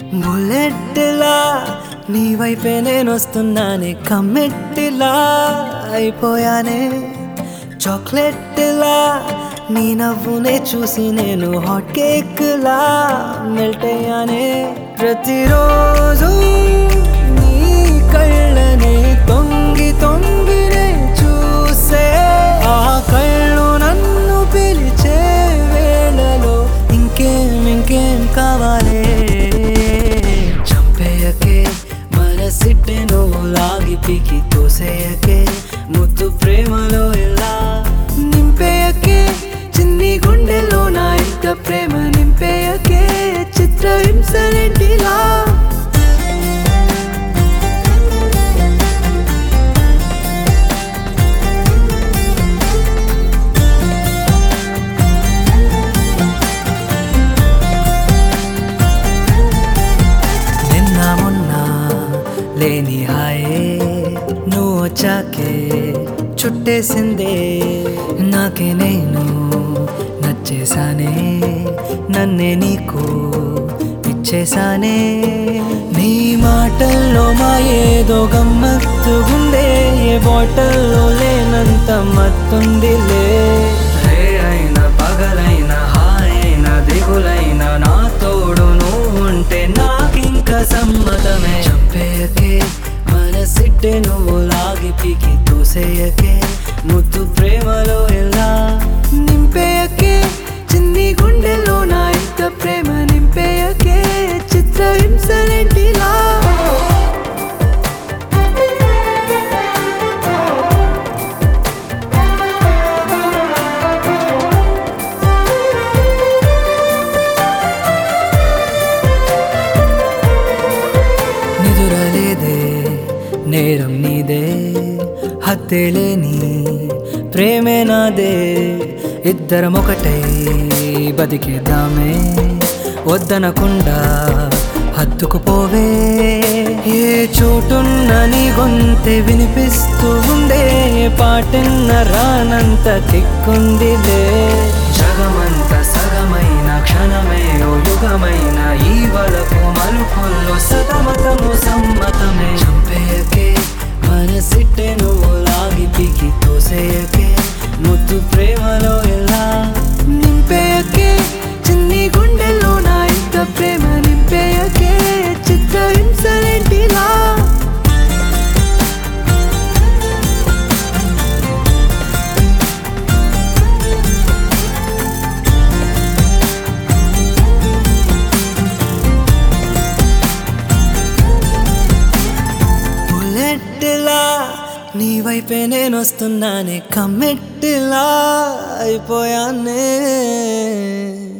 బుల్లెట్లా నీ వైపే నేను వస్తున్నానే కమ్మెట్టిలా అయిపోయానే చాక్లెట్లా నీ నవ్వునే చూసి నేను హాట్ కేక్లా మెల్ట్ అయ్యానే ప్రతిరోజు నీ కళ్ళనే తొంగి తొంగినే చూసే ఆ కళ్ళు నన్ను పిలిచే వేళలో ఇంకేం ఇంకేం కావాలే చంపేయకే మనసిట్టే నువ్వు లాగి పీకి తోసేయకే ముద్దు ప్రేమలో ఎలా నింపేయకే చిన్ని గుండెలో నా ఇంత ప్రేమ నింపేయకే చిత్ర హింసలేంటిలా నిన్న మొన్న లేని హాయే నువ్వు వచ్చాకే చుట్టేసిందే నాకే నేను నచ్చేసానే నన్నే నీకు ఇచ్చేసానే నీ మాటల్లో మా ఏదో గమ్మత్తుగుండే ఏ బాటల్లో లేనంత మత్తుందిలే రే అయినా పగలైనా హాయ్ అయినా దిగులైనా నా తోడు నువ్వు ఉంటే నాకింక సమ్మతమే చంపేయకే మనసిట్టే నువ్వు లాగి పీకి తోసేయకే ముద్దు ప్రేమలో ఎలా నింపేయకే చిన్ని గుండెలో నా ఇంత ప్రేమ నింపేయకే చిత్ర హింసలేంటిలా నిదురలేదే నేరం నీదే హత్తే లేని ప్రేమే నాదే ఇద్దరం ఒకటై బతికేద్దామే వద్దనకుండా హత్తుకుపోవే ఏ చోటున్న నీ గొంతె వినిపిస్తూ ఉండే పాటన్న రానంత కిక్కుందిలే జగమంత సగమైన క్షణమే ఓ యుగమైన ఈ వలకు మలుపుల్లో సతమతము సమ్మతమే చంపేయకే మనసిట్టే నువ్వు లాగి పీకి తోసేయకే ముద్దు ప్రేమలో ఎలా నింపేయకే చిన్ని గుండెల్లో నా ఇంత ప్రేమ నింపేయకే చిత్ర హింసలేంటిలా బుల్లెట్లా నీ వైపే నేను వస్తున్నానే కమ్మెట్టిలా అయిపోయానే